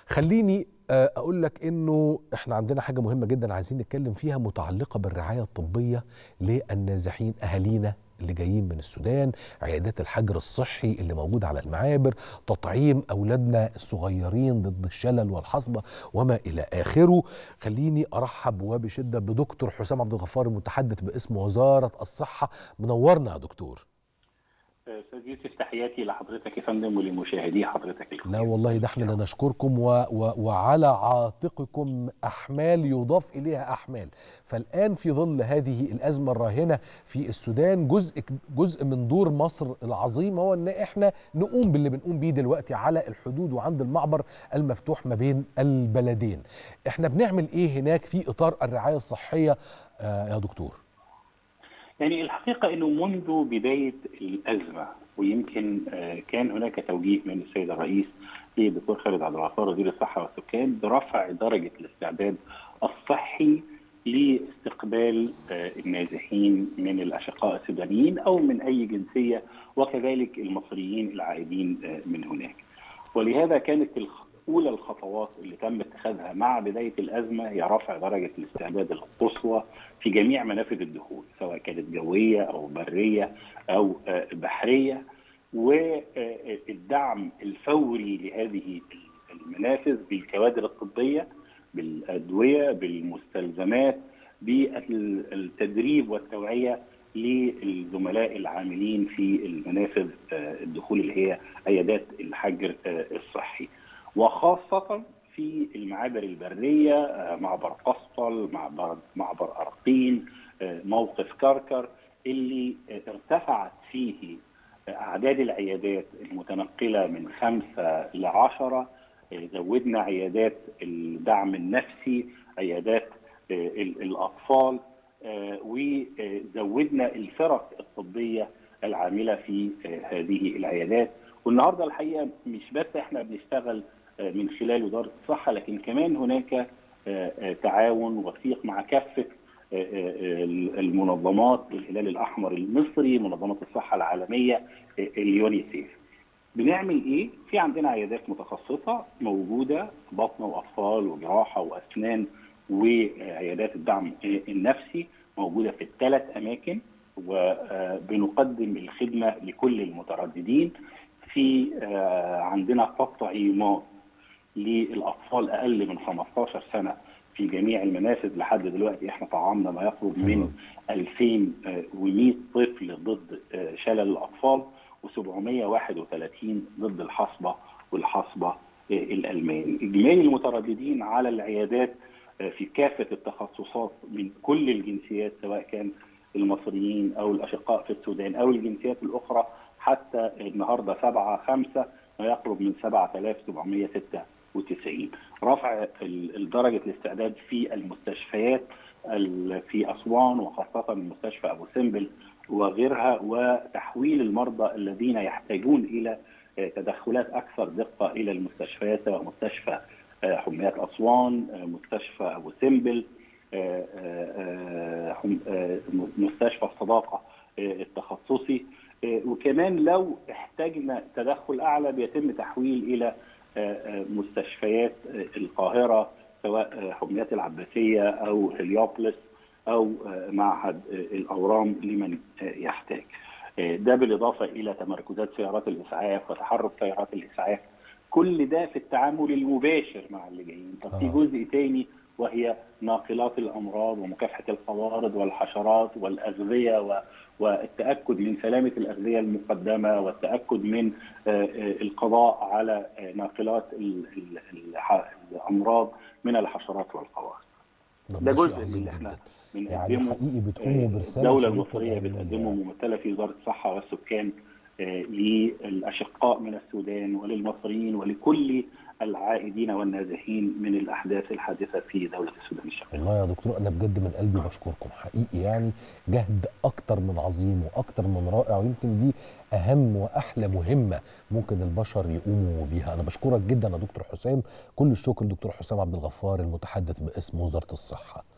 خليني آه، اقول لك انه احنا عندنا حاجه مهمه جدا عايزين نتكلم فيها متعلقه بالرعايه الطبيه للنازحين اهالينا اللي جايين من السودان عيادات الحجر الصحي اللي موجودة على المعابر تطعيم أولادنا الصغيرين ضد الشلل والحصبة وما إلى آخره خليني أرحب وبشدة بدكتور حسام عبد الغفار المتحدث باسم وزارة الصحة منورنا يا دكتور استاذ يوسف تحياتي لحضرتك يا فندم ولمشاهدي حضرتك الكريم لا والله ده احنا اللي نشكركم و و وعلى عاتقكم احمال يضاف اليها احمال فالان في ظل هذه الازمه الراهنه في السودان جزء جزء من دور مصر العظيم هو ان احنا نقوم باللي بنقوم بيه دلوقتي على الحدود وعند المعبر المفتوح ما بين البلدين احنا بنعمل ايه هناك في اطار الرعايه الصحيه آه يا دكتور يعني الحقيقة أنه منذ بداية الأزمة ويمكن كان هناك توجيه من السيد الرئيس للدكتور خالد عبد الغفار وزير الصحة والسكان برفع درجة الاستعداد الصحي لاستقبال النازحين من الأشقاء السودانيين أو من أي جنسية وكذلك المصريين العائدين من هناك ولهذا كانت اولى الخطوات اللي تم اتخاذها مع بدايه الازمه هي رفع درجه الاستعداد القصوى في جميع منافذ الدخول سواء كانت جويه او بريه او بحريه والدعم الفوري لهذه المنافذ بالكوادر الطبيه بالادويه بالمستلزمات بالتدريب والتوعيه للزملاء العاملين في المنافذ الدخول اللي هي عيادات الحجر الصحي. وخاصة في المعابر البرية معبر قسطل معبر, معبر أرقين موقف كركر اللي ارتفعت فيه أعداد العيادات المتنقلة من خمسة لعشرة زودنا عيادات الدعم النفسي عيادات الأطفال وزودنا الفرق الطبية العاملة في هذه العيادات والنهارده الحقيقه مش بس احنا بنشتغل من خلال وزاره الصحه لكن كمان هناك تعاون وثيق مع كافه المنظمات الهلال الاحمر المصري منظمه الصحه العالميه اليونيسيف بنعمل ايه في عندنا عيادات متخصصه موجوده بطن واطفال وجراحه واسنان وعيادات الدعم النفسي موجوده في الثلاث اماكن وبنقدم الخدمه لكل المترددين في عندنا تطعيمات للاطفال اقل من 15 سنه في جميع المنافذ لحد دلوقتي احنا طعمنا ما يقرب من 2100 طفل ضد شلل الاطفال و731 ضد الحصبه والحصبه الالماني. اجمالي المترددين على العيادات في كافه التخصصات من كل الجنسيات سواء كان المصريين او الاشقاء في السودان او الجنسيات الاخرى حتى النهارده 7 5 ما يقرب من 7796 رفع درجه الاستعداد في المستشفيات في اسوان وخاصه مستشفى ابو سمبل وغيرها وتحويل المرضى الذين يحتاجون الى تدخلات اكثر دقه الى المستشفيات سواء مستشفى حميات اسوان مستشفى ابو سمبل مستشفى الصداقه التخصصي وكمان لو احتاجنا تدخل اعلى بيتم تحويل الى مستشفيات القاهره سواء حميات العباسيه او هليوبلس او معهد الاورام لمن يحتاج. ده بالاضافه الى تمركزات سيارات الاسعاف وتحرك سيارات الاسعاف كل ده في التعامل المباشر مع اللي جايين طب في جزء تاني وهي ناقلات الامراض ومكافحه الفوارض والحشرات والاغذيه والتاكد من سلامه الاغذيه المقدمه والتاكد من القضاء على ناقلات الامراض من الحشرات والفوارض. ده جزء اللي احنا بنقدمه يعني حقيقي بتقوموا برساله الدوله المصريه بتقدمه ممثله في وزاره الصحه والسكان للاشقاء من السودان وللمصريين ولكل العائدين والنازحين من الاحداث الحادثه في دوله السودان الشقيقه. والله يا دكتور انا بجد من قلبي بشكركم حقيقي يعني جهد اكتر من عظيم واكتر من رائع ويمكن دي اهم واحلى مهمه ممكن البشر يقوموا بيها انا بشكرك جدا يا دكتور حسام كل الشكر دكتور حسام عبد الغفار المتحدث باسم وزاره الصحه.